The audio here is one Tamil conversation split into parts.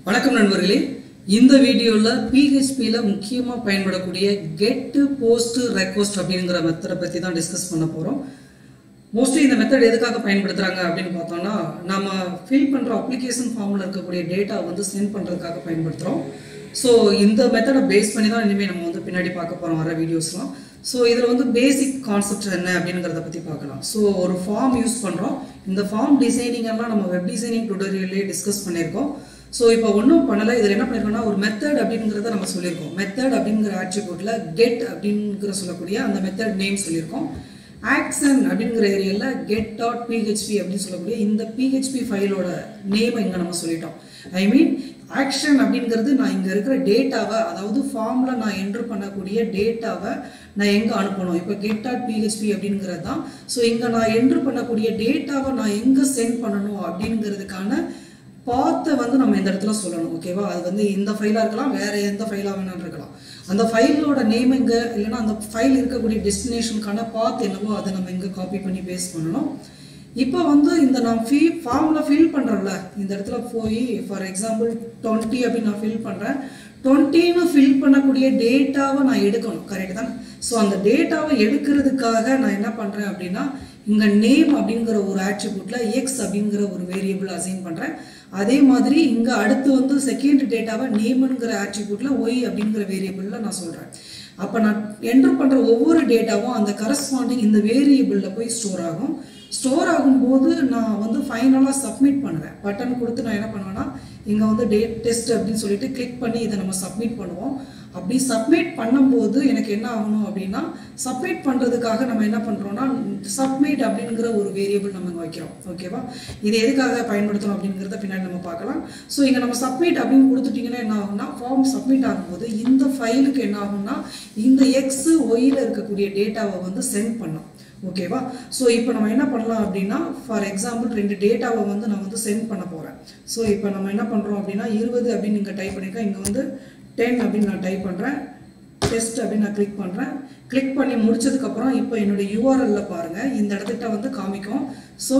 வணக்கம் நண்பர்களே இந்த வீடியோவில் பிஹெச்பியில் முக்கியமாக பயன்படக்கூடிய கெட் போஸ்ட் ரெக்வஸ்ட் அப்படிங்கிற மெத்தடை பற்றி தான் டிஸ்கஸ் பண்ண போகிறோம் மோஸ்ட்லி இந்த மெத்தட் எதுக்காக பயன்படுத்துகிறாங்க அப்படின்னு பார்த்தோம்னா நம்ம ஃபில் பண்ணுற அப்ளிகேஷன் ஃபார்மில் இருக்கக்கூடிய டேட்டா வந்து சென்ட் பண்ணுறதுக்காக பயன்படுத்துகிறோம் ஸோ இந்த மெத்தடை பேஸ் பண்ணி தான் இனிமேல் நம்ம வந்து பின்னாடி பார்க்க போகிறோம் வர வீடியோஸ்லாம் ஸோ இதில் வந்து பேசிக் கான்செப்ட் என்ன அப்படிங்கிறத பற்றி பார்க்கலாம் ஸோ ஒரு ஃபார்ம் யூஸ் பண்ணுறோம் இந்த ஃபார்ம் டிசைனிங் எல்லாம் நம்ம வெப் டிசைனிங் டுட்டோரியல்லே டிஸ்கஸ் பண்ணியிருக்கோம் ஸோ இப்போ ஒன்றும் பண்ணலை இதில் என்ன பண்ணியிருக்கோம்னா ஒரு மெத்தட் அப்படிங்கிறத நம்ம சொல்லியிருக்கோம் மெத்தட் அப்படிங்கிற ஆட்ரிபியூட்டில் கெட் அப்படிங்கிற சொல்லக்கூடிய அந்த மெத்தட் நேம் சொல்லியிருக்கோம் ஆக்சன் அப்படிங்கிற ஏரியாவில் கெட் டாட் பிஹெச்பி அப்படின்னு சொல்லக்கூடிய இந்த பிஹெச்பி ஃபைலோட நேமை இங்கே நம்ம சொல்லிட்டோம் ஐ மீன் ஆக்ஷன் அப்படிங்கிறது நான் இங்கே இருக்கிற டேட்டாவை அதாவது ஃபார்மில் நான் என்ட்ரு பண்ணக்கூடிய டேட்டாவை நான் எங்கே அனுப்பணும் இப்போ கெட் டாட் பிஹெச்பி அப்படிங்கிறது தான் ஸோ இங்கே நான் என்ட்ரு பண்ணக்கூடிய டேட்டாவை நான் எங்கே சென்ட் பண்ணணும் அப்படிங்கிறதுக்கான பாத்தை வந்து நம்ம இந்த இடத்துல சொல்லணும் ஓகேவா அது வந்து இந்த ஃபைலாக இருக்கலாம் வேற எந்த ஃபைலாக வேணாலும் இருக்கலாம் அந்த ஃபைலோட நேம் எங்கே இல்லைன்னா அந்த ஃபைல் இருக்கக்கூடிய டெஸ்டினேஷனுக்கான பாத் என்னவோ அதை நம்ம எங்கே காப்பி பண்ணி பேஸ்ட் பண்ணணும் இப்போ வந்து இந்த நான் ஃபீ ஃபார்மில் ஃபில் பண்ணுறேன்ல இந்த இடத்துல போய் ஃபார் எக்ஸாம்பிள் டுவெண்ட்டி அப்படின்னு நான் ஃபில் பண்ணுறேன் டுவெண்ட்டின்னு ஃபில் பண்ணக்கூடிய டேட்டாவை நான் எடுக்கணும் கரெக்ட் தான் ஸோ அந்த டேட்டாவை எடுக்கிறதுக்காக நான் என்ன பண்ணுறேன் அப்படின்னா இங்கே நேம் அப்படிங்கிற ஒரு ஆட்ரிபியூட்டில் எக்ஸ் அப்படிங்கிற ஒரு வேரியபிள் அசைன் பண்ணுறேன் அதே மாதிரி இங்கே அடுத்து வந்து செகண்ட் டேட்டாவை நேமுங்கிற ஆட்ரிபியூட்டில் ஒய் அப்படிங்கிற வேரியபிளில் நான் சொல்கிறேன் அப்போ நான் என்ட்ரு பண்ணுற ஒவ்வொரு டேட்டாவும் அந்த கரஸ்பாண்டிங் இந்த வேரியபிளில் போய் ஸ்டோர் ஆகும் ஸ்டோர் ஆகும்போது நான் வந்து ஃபைனலாக சப்மிட் பண்ணுவேன் பட்டன் கொடுத்து நான் என்ன பண்ணுவேன்னா இங்கே வந்து டேட் டெஸ்ட் அப்படின்னு சொல்லிட்டு கிளிக் பண்ணி இதை நம்ம சப்மிட் பண்ணுவோம் அப்படி சப்மிட் பண்ணும்போது எனக்கு என்ன ஆகணும் அப்படின்னா சப்மிட் பண்ணுறதுக்காக நம்ம என்ன பண்ணுறோம்னா சப்மிட் அப்படிங்கிற ஒரு வேரியபிள் நம்ம இங்கே வைக்கிறோம் ஓகேவா இது எதுக்காக பயன்படுத்தணும் அப்படிங்கிறத பின்னாடி நம்ம பார்க்கலாம் ஸோ இங்கே நம்ம சப்மிட் அப்படின்னு கொடுத்துட்டிங்கன்னா என்ன ஆகும்னா ஃபார்ம் சப்மிட் ஆகும்போது இந்த ஃபைலுக்கு என்ன ஆகும்னா இந்த எக்ஸ் ஒயில் இருக்கக்கூடிய டேட்டாவை வந்து சென்ட் பண்ணோம் ஓகேவா ஸோ இப்போ நம்ம என்ன பண்ணலாம் அப்படின்னா ஃபார் எக்ஸாம்பிள் ரெண்டு டேட்டாவை வந்து நான் வந்து சென்ட் பண்ண போகிறேன் ஸோ இப்போ நம்ம என்ன பண்ணுறோம் அப்படின்னா இருபது அப்படின்னு இங்கே டைப் பண்ணியிருக்கேன் இங்கே வந்து டென் அப்படின்னு நான் டைப் பண்ணுறேன் டெஸ்ட் அப்படின்னு நான் கிளிக் பண்ணுறேன் கிளிக் பண்ணி முடிச்சதுக்கப்புறம் இப்போ என்னுடைய யூஆர்எல்ல பாருங்கள் இந்த இடத்துக்கிட்ட வந்து காமிக்கும் ஸோ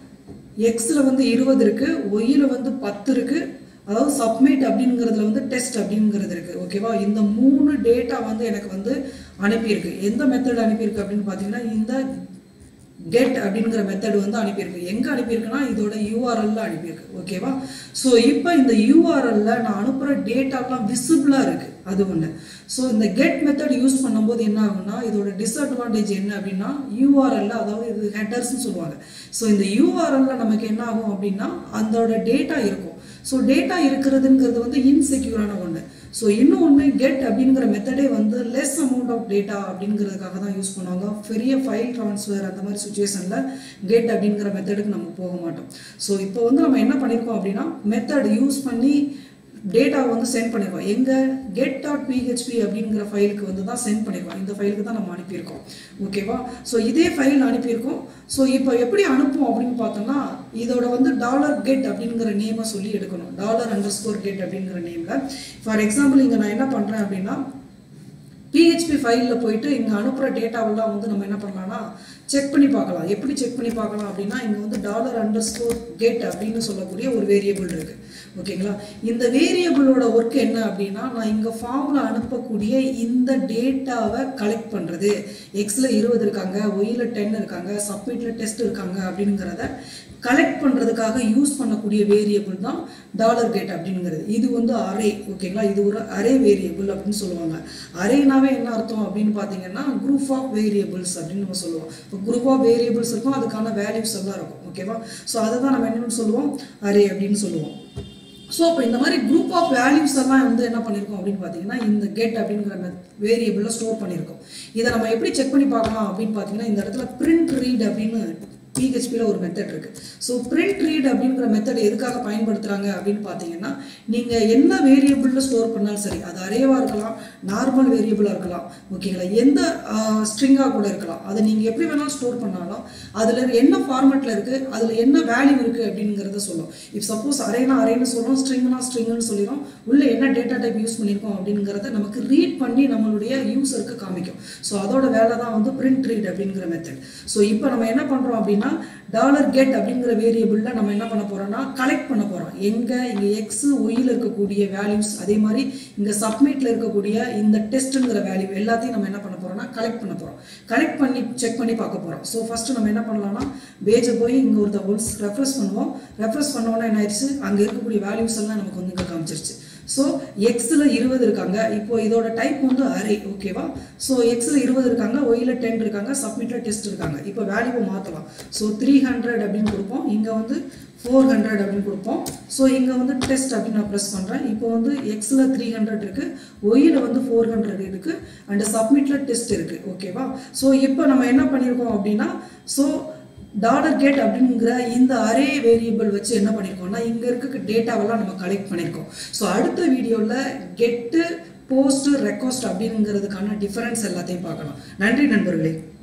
எக்ஸில் வந்து இருபது இருக்குது ஒய்யில் வந்து பத்து இருக்குது அதாவது சப்மிட் அப்படிங்கிறதுல வந்து டெஸ்ட் அப்படிங்கிறது இருக்குது ஓகேவா இந்த மூணு டேட்டா வந்து எனக்கு வந்து அனுப்பியிருக்கு எந்த மெத்தட் அனுப்பியிருக்கு அப்படின்னு பார்த்தீங்கன்னா இந்த கெட் அப்படிங்கிற மெத்தட் வந்து அனுப்பியிருக்கு எங்கே அனுப்பியிருக்குன்னா இதோட யூஆர்எல்ல அனுப்பியிருக்கு ஓகேவா ஸோ இப்போ இந்த யூஆர்எல்ல நான் அனுப்புகிற டேட்டாலாம் விசிபிளாக இருக்குது அது ஒன்று ஸோ இந்த கெட் மெத்தட் யூஸ் பண்ணும்போது என்ன ஆகும்னா இதோட டிஸ்அட்வான்டேஜ் என்ன அப்படின்னா யூஆர்எல்ல அதாவது இது ஹெட்டர்ஸ்னு சொல்லுவாங்க ஸோ இந்த யூஆர்எல்ல நமக்கு என்ன ஆகும் அப்படின்னா அதோட டேட்டா இருக்கும் ஸோ டேட்டா இருக்கிறதுங்கிறது வந்து இன்செக்யூரான ஒன்று ஸோ இன்னும் ஒன்று கெட் அப்படிங்கிற மெத்தடே வந்து லெஸ் அமௌண்ட் ஆஃப் டேட்டா அப்படிங்கிறதுக்காக தான் யூஸ் பண்ணுவாங்க பெரிய ஃபைல் ட்ரான்ஸ்ஃபர் அந்த மாதிரி சுச்சுவேஷனில் கெட் அப்படிங்கிற மெத்தடுக்கு நம்ம போக மாட்டோம் ஸோ இப்போ வந்து நம்ம என்ன பண்ணியிருக்கோம் அப்படின்னா மெத்தட் யூஸ் பண்ணி டேட்டாவை வந்து சென்ட் பண்ணியிருக்கோம் எங்கே கெட் டாட் பிஹெச்பி அப்படிங்கிற ஃபைலுக்கு வந்து தான் சென்ட் பண்ணியிருக்கோம் இந்த ஃபைலுக்கு தான் நம்ம அனுப்பியிருக்கோம் ஓகேவா ஸோ இதே ஃபைல் அனுப்பியிருக்கோம் ஸோ இப்போ எப்படி அனுப்புவோம் அப்படின்னு பார்த்தோம்னா இதோட வந்து டாலர் கெட் அப்படிங்கிற நேமை சொல்லி எடுக்கணும் டாலர் அண்டர் ஸ்கோர் கெட் அப்படிங்கிற நேமில் ஃபார் எக்ஸாம்பிள் இங்கே நான் என்ன பண்ணுறேன் அப்படின்னா பிஹெச்பி ஃபைலில் போயிட்டு இங்கே அனுப்புகிற டேட்டாவெல்லாம் வந்து நம்ம என்ன பண்ணலாம்னா செக் பண்ணி பார்க்கலாம் எப்படி செக் பண்ணி பார்க்கலாம் அப்படின்னா இங்கே வந்து டாலர் அண்டர் ஸ்கோர் கெட் அப்படின்னு சொல்லக்கூடிய ஒரு வேரியபிள் இருக்குது ஓகேங்களா இந்த வேரியபிளோட ஒர்க் என்ன அப்படின்னா நான் இங்கே ஃபார்மில் அனுப்பக்கூடிய இந்த டேட்டாவை கலெக்ட் பண்ணுறது எக்ஸில் இருபது இருக்காங்க ஒயில் டென் இருக்காங்க சப்மிட்டில் டெஸ்ட் இருக்காங்க அப்படிங்கிறத கலெக்ட் பண்ணுறதுக்காக யூஸ் பண்ணக்கூடிய வேரியபிள் தான் டாலர் கேட் அப்படிங்கிறது இது வந்து அரே ஓகேங்களா இது ஒரு அரே வேரியபிள் அப்படின்னு சொல்லுவாங்க அரேனாவே என்ன அர்த்தம் அப்படின்னு பார்த்தீங்கன்னா குரூப் ஆஃப் வேரியபிள்ஸ் அப்படின்னு நம்ம சொல்லுவோம் இப்போ குரூப் ஆஃப் வேரியபிள்ஸ் இருக்கும் அதுக்கான வேல்யூஸ் எல்லாம் இருக்கும் ஓகேவா ஸோ அதை தான் நம்ம என்னென்னு சொல்லுவோம் அரே அப்படின்னு சொல்லுவோம் ஸோ அப்போ இந்த மாதிரி குரூப் ஆஃப் வேல்யூஸ் எல்லாம் வந்து என்ன பண்ணியிருக்கோம் அப்படின்னு பார்த்தீங்கன்னா இந்த கெட் அப்படிங்கிற வேரியபிளில் ஸ்டோர் பண்ணியிருக்கோம் இதை நம்ம எப்படி செக் பண்ணி பார்க்கலாம் அப்படின்னு பார்த்தீங்கன்னா இந்த இடத்துல பிரிண்ட் ரீட் அப்படின்னு பிஹெச்பியில் ஒரு மெத்தட் இருக்குது ஸோ பிரிண்ட் ரீட் அப்படிங்கிற மெத்தட் எதுக்காக பயன்படுத்துகிறாங்க அப்படின்னு பார்த்தீங்கன்னா நீங்கள் என்ன வேரியபிளில் ஸ்டோர் பண்ணாலும் சரி அது அரேவாக இருக்கலாம் நார்மல் வேரியபிளாக இருக்கலாம் ஓகேங்களா எந்த ஸ்ட்ரிங்காக கூட இருக்கலாம் அதை நீங்கள் எப்படி வேணாலும் ஸ்டோர் பண்ணாலும் அதில் என்ன ஃபார்மேட்டில் இருக்குது அதில் என்ன வேல்யூ இருக்குது அப்படிங்கிறத சொல்லும் இப் சப்போஸ் அரேனா அரேன்னு சொல்லும் ஸ்ட்ரிங்னா ஸ்ட்ரிங்னு சொல்லிடும் உள்ளே என்ன டேட்டா டைப் யூஸ் பண்ணியிருக்கோம் அப்படிங்கிறத நமக்கு ரீட் பண்ணி நம்மளுடைய யூசருக்கு காமிக்கும் ஸோ அதோட வேலை தான் வந்து பிரிண்ட் ரீட் அப்படிங்கிற மெத்தட் ஸோ இப்போ நம்ம என்ன பண்ணுறோம் அப்படின்னா அப்படின்னா டாலர் கெட் அப்படிங்கிற வேரியபிளில் நம்ம என்ன பண்ண போகிறோம்னா கலெக்ட் பண்ண போகிறோம் எங்கே இங்கே எக்ஸ் ஒயில் இருக்கக்கூடிய வேல்யூஸ் அதே மாதிரி இங்கே சப்மிட்டில் இருக்கக்கூடிய இந்த டெஸ்ட்டுங்கிற வேல்யூ எல்லாத்தையும் நம்ம என்ன பண்ண போகிறோம்னா கலெக்ட் பண்ண போகிறோம் கலெக்ட் பண்ணி செக் பண்ணி பார்க்க போகிறோம் ஸோ ஃபஸ்ட்டு நம்ம என்ன பண்ணலாம்னா பேஜை போய் இங்கே ஒரு ஒன்ஸ் ரெஃப்ரெஸ் பண்ணுவோம் ரெஃப்ரெஸ் பண்ணோன்னா என்ன ஆயிடுச்சு அங்கே இருக்கக்கூடிய வேல்யூஸ் எல்லாம் நமக்கு வந்து இங்கே காமிச்சிருச்சு ஸோ எக்ஸில் இருபது இருக்காங்க இப்போ இதோட டைப் வந்து அரே ஓகேவா ஸோ எக்ஸில் இருபது இருக்காங்க ஒயில் டென் இருக்காங்க சப்மிட்டில் டெஸ்ட் இருக்காங்க இப்போ வேல்யூவை மாற்றலாம் ஸோ த்ரீ ஹண்ட்ரட் அப்படின்னு கொடுப்போம் இங்கே வந்து ஃபோர் ஹண்ட்ரட் அப்படின்னு கொடுப்போம் ஸோ இங்கே வந்து டெஸ்ட் அப்படின்னு நான் ப்ரெஸ் பண்ணுறேன் இப்போ வந்து எக்ஸில் த்ரீ ஹண்ட்ரட் இருக்குது ஒயில் வந்து ஃபோர் ஹண்ட்ரட் இருக்குது அண்ட் சப்மிட்டில் டெஸ்ட் இருக்குது ஓகேவா ஸோ இப்போ நம்ம என்ன பண்ணியிருக்கோம் அப்படின்னா ஸோ டாலர் கேட் அப்படிங்கிற இந்த அரே வேரியபிள் வச்சு என்ன பண்ணியிருக்கோம்னா இங்கே இருக்க டேட்டாவெல்லாம் நம்ம கலெக்ட் பண்ணியிருக்கோம் ஸோ அடுத்த வீடியோவில் கெட்டு போஸ்ட் ரெக்வஸ்ட் அப்படிங்கிறதுக்கான டிஃபரன்ஸ் எல்லாத்தையும் பார்க்கலாம் நன்றி நண்பர்களே